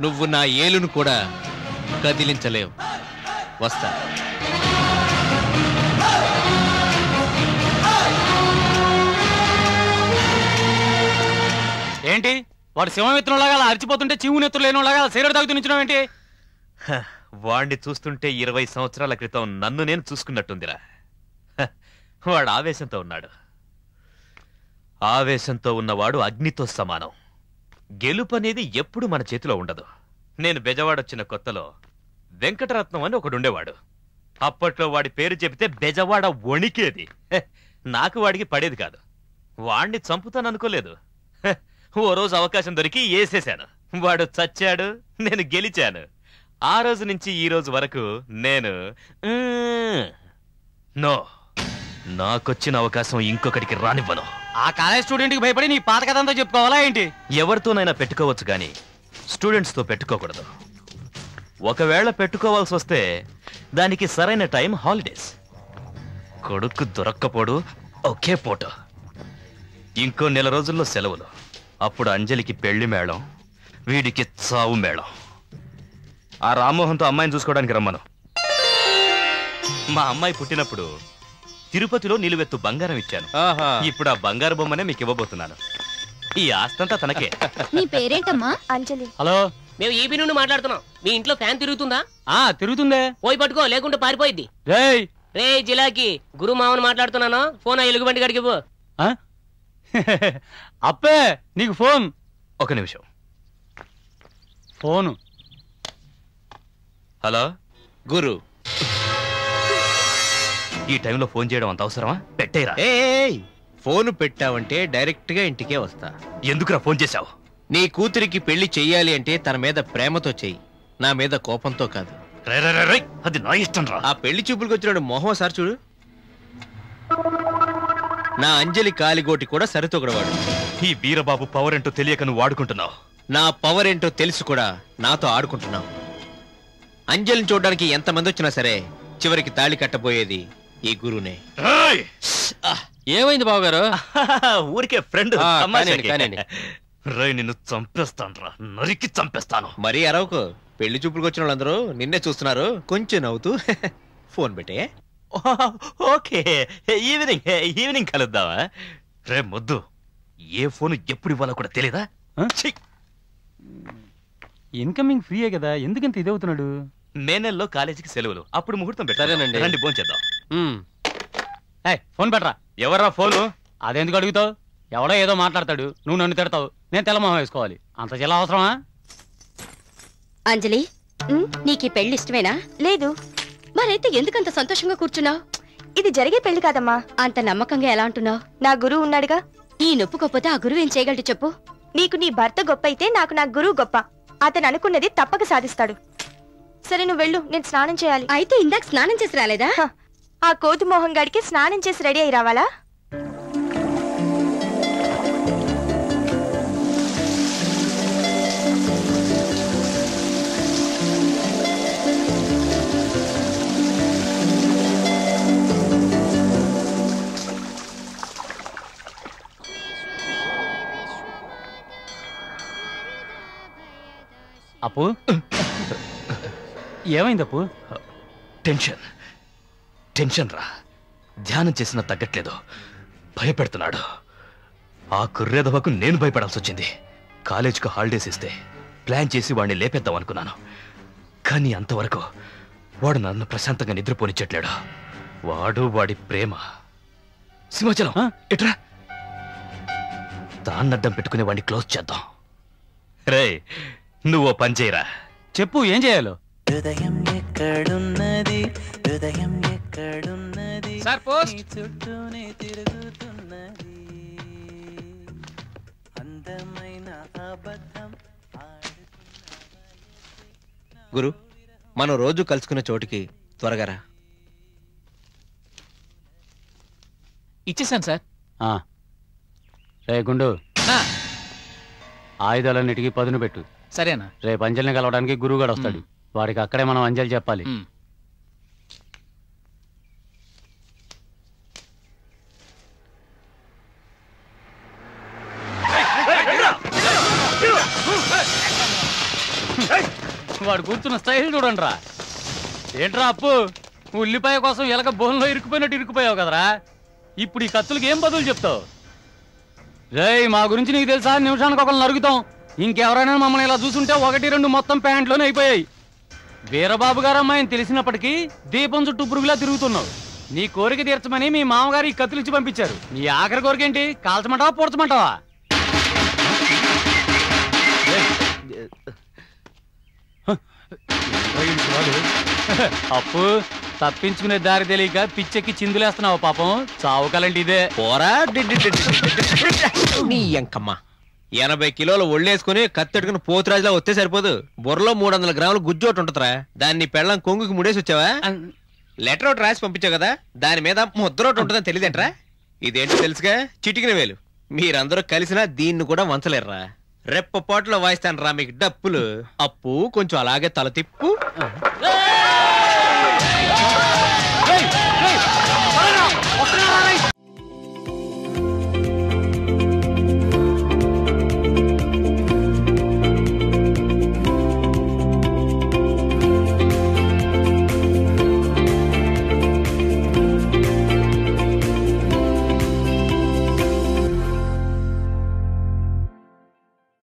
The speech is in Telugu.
నువ్వు నా ఏలును కూడా కదిలించలేవు వస్తా ఏంటి వాడు సింహమిత్రులాగా అలా అరిచిపోతుంటే చీము నెత్తులు లేనిలాగా సిగరెట్ తాగుతూ నించున్నావు ఏంటి హ, వాణ్ణి చూస్తుంటే ఇరవై సంవత్సరాల క్రితం నన్ను నేను చూసుకున్నట్టుందిరా హ, వాడు ఆవేశంతో ఉన్నాడు ఆవేశంతో ఉన్నవాడు అగ్నితో సమానం గెలుపు అనేది ఎప్పుడు మన చేతిలో ఉండదు నేను బెజవాడొచ్చిన కొత్తలో వెంకటరత్నం అని ఒకడుండేవాడు అప్పట్లో వాడి పేరు చెబితే బెజవాడ వణికేది హె, నాకు వాడికి పడేది కాదు వాణ్ణి చంపుతాననుకోలేదు హె, ఓ రోజు అవకాశం దొరికి వేసేశాను వాడు చచ్చాడు నేను గెలిచాను ఆ రోజు నుంచి ఈ రోజు వరకు నేను మ్మ్, నో నాకొచ్చిన అవకాశం ఇంకొకటికి రానివ్వను ఆ కాలేజ్ స్టూడెంట్ కి భయపడి నీ పాత కథ అంతా చెప్పుకోవాలా ఏంటి ఎవరితోనైనా పెట్టుకోవచ్చు కానీ స్టూడెంట్స్తో పెట్టుకోకూడదు ఒకవేళ పెట్టుకోవాల్సి వస్తే దానికి సరైన టైం హాలిడేస్ కొడుకు దొరక్కపోడు ఒకే పూట ఇంకో నెల రోజుల్లో సెలవులు అప్పుడు అంజలికి పెళ్లి మేళం వీడికి చావు మేళం ఆ రామ్మోహన్తో అమ్మాయిని చూసుకోవడానికి రమ్మను మా అమ్మాయి పుట్టినప్పుడు తిరుపతిలో నిలువెత్తు బంగారం ఇచ్చాను ఆహా ఇప్పుడు ఆ బంగారు బొమ్మనే మీకు ఇవ్వబోతున్నాను ఈ ఆస్తంతా తనకే నీ పేరేంటమ్మా అంజలి హలో మేము ఈబీ నుండి మాట్లాడుతున్నాం మీ ఇంట్లో ఫ్యాన్ తిరుగుతుందా ఆ తిరుగుతుందే పోయి పట్టుకో లేకుంటే పారిపోయిద్ది రేయ్ రే జిలాకి గురు మామని మాట్లాడుతున్నాను ఫోన్ ఆ ఎలుగుబంటి గడికి పో ఆ? అప్పే నీకు ఫోన్ ఒక నిమిషం ఫోను హలో గురు ఈ టైంలో ఫోన్ చేయడం అంత అవసరమా పెట్టేరా ఏయ్ ఫోన్ పెట్టావంటే డైరెక్ట్ గా ఇంటికే వస్తా ఎందుకురా ఫోన్ చేశావు నీ కూతురికి పెళ్లి చెయ్యాలి అంటే తన మీద ప్రేమతో చెయ్యి నా మీద కోపంతో కాదు రే, రే, రే, రే, అది నా ఇష్టం రా ఆ పెళ్లి చూపులకు వచ్చినాడు మొహం సార్ చూడు నా అంజలి కాలిగోటి కూడా సరితొగడవాడు ఈ వీరబాబు పవర్ ఏంటో తెలియక నువ్వు వాడుకుంటున్నావు నా పవర్ ఏంటో తెలుసు కూడా నాతో ఆడుకుంటున్నావు అంజలిని చూడడానికి ఎంతమంది వచ్చినా సరే చివరికి తాళి కట్టబోయేది ఈ గురునే రేయ్! ఏమైంది బావగారు ఊరికే ఫ్రెండ్ ఆ, కానివ్వండి, కానివ్వండి. రే నిన్ను చంపేస్తాను రా నరికి చంపేస్తాను మరీ అరవకు పెళ్లి చూపులకు వచ్చిన వాళ్ళందరూ నిన్నే చూస్తున్నారు కొంచెం నవ్వుతూ ఫోన్ పెట్టే ఓకే ఈవినింగ్ ఈవినింగ్ కలుద్దామా రే మొద్దు ఏ ఫోన్ ఎప్పుడు ఇవ్వాలో కూడా తెలీదా ఆ? ఛీ! ఇన్కమింగ్ ఫ్రీయే కదా ఎందుకంత ఇదవుతున్నాడు మే నెలలో కాలేజీకి సెలవులు అప్పుడు ముహూర్తం పెట్టు సరేనండి. రండి భోంచేద్దాం ఏయ్ ఫోన్ పెట్టరా ఎవరా ఫోను అదెందుకు అడుగుతావు ఎవడో ఏదో మాట్లాడతాడు నువ్వు నన్ను తిడతావు నేను తెల్లమొహం వేసుకోవాలి అంత జిల్లా అవసరమా అంజలి ఉమ్, నీకు ఈ పెళ్లి ఇష్టమేనా లేదు మరైతే ఎందుకంత సంతోషంగా కూర్చున్నావు ఇది జరిగే పెళ్లి కాదమ్మా అంత నమ్మకంగా ఎలా అంటున్నావు నా గురువు ఉన్నాడుగా ఈ నొప్పుకోపోతే ఆ గురువు ఏం చేయగలడు చెప్పు నీకు నీ భర్త గొప్ప అయితే నాకు నా గురువు గొప్ప అతను అనుకున్నది తప్పక సాధిస్తాడు సరే నువ్వు వెళ్ళు నేను స్నానం చేయాలి అయితే ఇందాక స్నానం చేసి రాలేదా హ, ఆ కోతి మోహన్ గాడికి స్నానం చేసి రెడీ అయి రావాలా అప్పు ఏమైంది అప్పు టెన్షన్ టెన్షన్ రా ధ్యానం చేసినా తగ్గట్లేదు భయపెడుతున్నాడు ఆ కుర్రేదవకు నేను భయపడాల్సి వచ్చింది కాలేజీకి హాలిడేస్ ఇస్తే ప్లాన్ చేసి వాడిని లేపేద్దాం అనుకున్నాను కానీ అంతవరకు వాడు నన్ను ప్రశాంతంగా నిద్రపోనిచ్చట్లేడు వాడు వాడి ప్రేమ సింహాచలం ఆ? ఎట్రా దాన్నడ్డం పెట్టుకుని వాడిని క్లోజ్ చేద్దాం రే నువ్వు ఓ పని చేయరా చెప్పు ఏం చేయాలో హృదయం ఎక్కడున్నది హృదయం ఎక్కడున్నది సార్ పోస్ట్ నీ చుట్టూనే తిరుగుతున్నది అందమైన అబద్ధం గురు మనం రోజు కలుసుకునే చోటుకి త్వరగా రా ఇచ్చేసాను సార్ ఆ. రే గుండు ఆయుధాలన్నిటికీ పదును పెట్టు సరేనా రేపు అంజలిని కలవడానికి గురువుగాడు వస్తాడు వాడికి అక్కడే మనం అంజలి చెప్పాలి వాడు కూర్చున్న స్టైల్ చూడండి రా ఏంట్రా అప్పు ఉల్లిపాయ కోసం ఎలక బోన్లో ఇరుక్కుపోయినట్టు ఇరుక్కుపోయావు కదరా ఇప్పుడు ఈ కత్తులకి ఏం బదులు చెప్తావు రేయ్ మా గురించి నీకు తెలుసా నిమిషానికి ఒకళ్ళు నరుగుతాం ఇంకెవరైనా మమ్మల్ని ఇలా చూసుంటే ఒకటి రెండు మొత్తం ప్యాంట్లోనే అయిపోయాయి వీరబాబు గారు అమ్మాయిని తెలిసినప్పటికీ దీపం చుట్టూ పురుగులా తిరుగుతున్నావు నీ కోరిక తీర్చమని మీ మామగారు ఈ కత్తులు ఇచ్చి పంపించారు నీ ఆఖరి కోరిక ఏంటి కాల్చమంటావా పూడ్చమంటావా అప్పు తప్పించుకునే దారి తెలియక పిచ్చెక్కి చిందులేస్తున్నావు పాపం చావు కలంటి ఇదే పోరా డి- డి- డి- డి- డి- డి- డి- నీ ఎంకమ్మ ఎనభై కిలోలు ఒళ్ళేసుకుని కత్తెట్టుకుని పోతురాజులా వస్తే సరిపోదు బుర్రలో మూడు వందల గ్రాములు గుజ్జు ఒకటి ఉంటుందిరా దాన్ని పెళ్ళం కొంగుకి ముడేసి వచ్చావా లెటర్ ఒకటి రాసి పంపించావు కదా దాని మీద ముద్ర ఒకటి ఉంటుందని తెలియదేంట్రా ఇదేంటో తెలుసుగా చిటికిన వేలు మీరందరూ కలిసినా దీన్ని కూడా వంచలేరురా రెప్ప పాటలో వాయిస్తాను రా మీకు డప్పులు అప్పు కొంచెం అలాగే తల తిప్పు